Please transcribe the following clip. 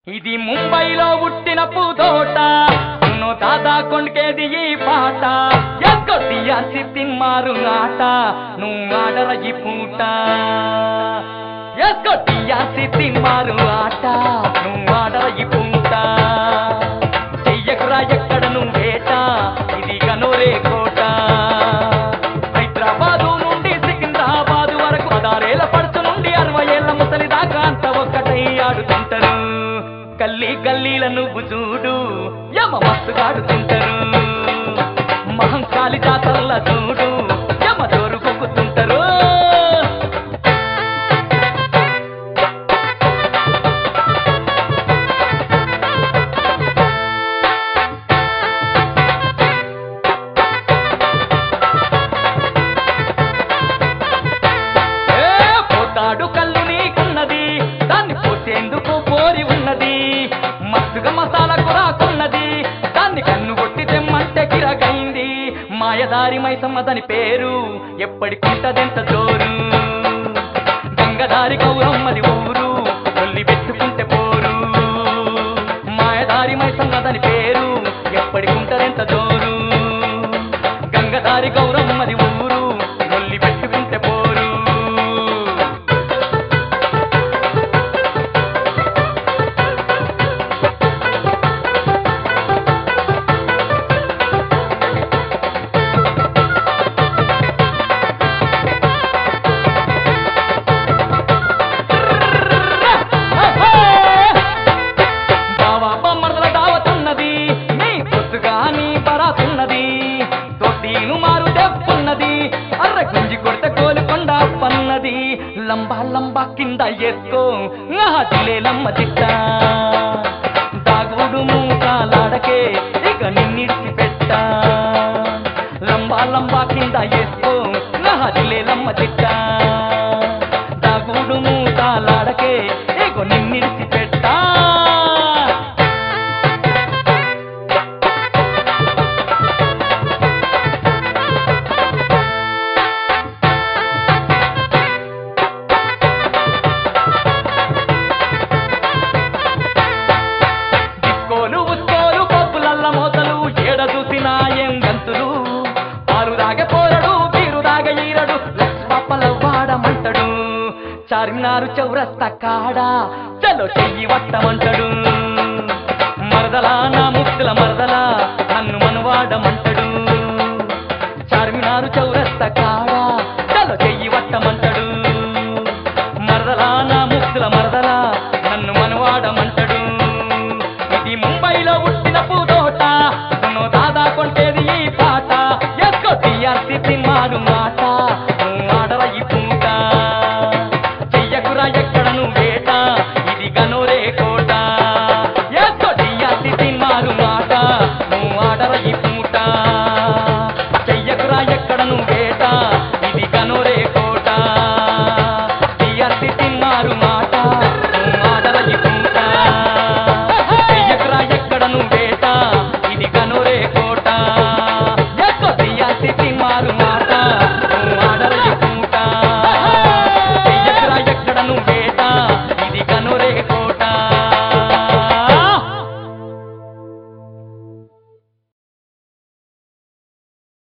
ఇది ముంబైలో పుట్టిన పూదోట సును దాదా కొండకేది ఈ పాట ఎక్కొద్దియా సిద్ధిన్మారు ఆట నువ్వు ఆడర ఈ పూట ఎక్కొద్దియా సిద్ధిన్మారు ఆట నువ్వు ఆడర ఈ పూట చెయ్యకురా ఎక్కడ నువ్వేట ఇది కనోరే కోట హైదరాబాదు నుండి సికింద్రాబాదు వరకు పదారేళ్ల పడుచు నుండి అరవై ఏళ్ల ముసలి దాకా అంత ఒక్కటై ఆడుతుంటారు గల్లీ గల్లీల నువ్వు చూడు యమ మస్తుగాడుతుంటారు మహంకాళి జాతరల చూడు యమ జోరు కొక్కుతుంటారు ఏ పోతాడు కళ్ళు నీకున్నది దాన్ని పోసేందుకు పోరి ఉన్నది మస్తుగా మసాలా కురాకున్నది దాన్ని కన్ను కొట్టి తెమ్మంటే గిరగైంది మాయదారి మైసమ్మ దాని పేరు ఎప్పటికుంటదెంత జోరు గంగదారి గౌరమ్మది ఊరు కొల్లి పెట్టుకుంటే పోరు మాయదారి మైసమ్మ దాని పేరు ఎప్పటికుంటదెంత జోరు గంగదారి గౌరమ్మది ఊరు కొల్లి పెట్టుకుంటే పోరు బావా బొమ్మల దావతున్నది నీ పొద్దుగా నీ బరాతున్నది తొట్టిను మారు తెప్పున్నది అర్ర గుంజి కొడితే కోలుకొండ పన్నది లంబా లంబా కింద ఎత్తుకో జిలేలమ్మ తిట్ట దాగుడు మూకాలాడకే ఇక నిన్నిడిచి పెట్ట లంబా లంబా కింద ఎత్తుకో జిలేలమ్మ తిట్ట దాగుడు మూకాలాడకే ఇక నిన్నిడిచి పెట్టా డిస్కోలు ఉస్కోలు పప్పులల్ల మోతలు ఏడ చూసినా ఏం గంతులు పాలు దాగ పోరడు బీరు దాగ ఈరడు లక్ష్మప్పల వాడమంటడు చార్మినారు చౌరస్తా కాడ చలో చెయ్యి వట్టమంటడు మరదలా నా ముద్దుల మరదలా నన్ను మనువాడమంటడు చార్మినారు చౌరస్తా కాడ చలో చెయ్యి వట్టమంటడు మరదలా నా